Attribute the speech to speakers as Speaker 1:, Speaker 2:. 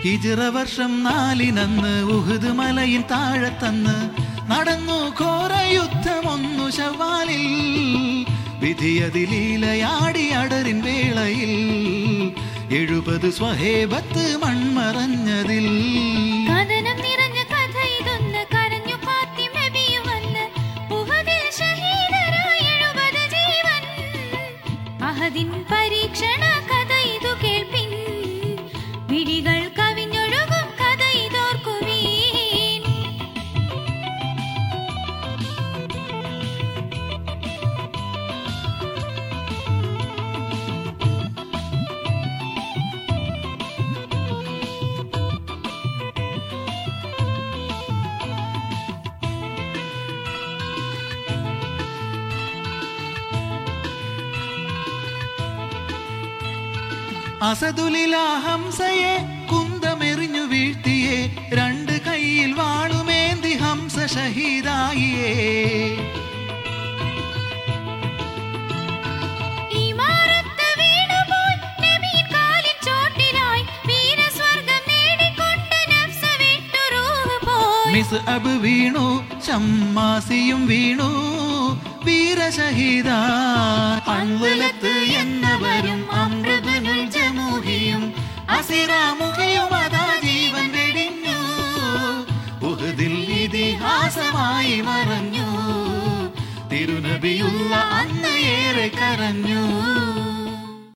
Speaker 1: ഹിജിറ വർഷം നാലിനന്ന് ഉഹുദ് മലയിൻ താഴത്തന്ന് നടന്നു ഘോര യുദ്ധമൊന്നു ശവാലിൽ വിധിയതിലീലയാടി അടറിൻ വേളയിൽ എഴുപത് സ്വഹേബത്ത് മൺമറഞ്ഞതിൽ
Speaker 2: കഥനം നിറഞ്ഞ കഥ ഇതൊന്ന് കരഞ്ഞു ഫാത്തിമ ബിയും വന്ന് ഉഹദിൽ ഷഹീദരായി എഴുപത് ജീവൻ അഹദിൻ പരീക്ഷണ കഥ ഇതു കേൾപ്പിൻ വിഴികൾ കവിഞ്ഞൊഴുകും കഥ ഇതോർക്കുവീൻ
Speaker 1: അസദുലിലാ ഹംസയെ കുന്തമെറിഞ്ഞു വീഴ്ത്തിയേ രണ്ട് കൈയിൽ വാളുമേന്തി ഹംസ ഷഹീദായിയേ
Speaker 2: ഇമാരത്ത് വീണുപോയി നബിയിൻ കാലിൻ ചോട്ടിലായി വീരസ്വർഗം നേടിക്കൊണ്ട് നഫ്സ് വിട്ടു റൂഹ് പോയി
Speaker 1: മിസ് അബ് വീണു ഷമ്മാസിയും വീണു വീരശഹീദായി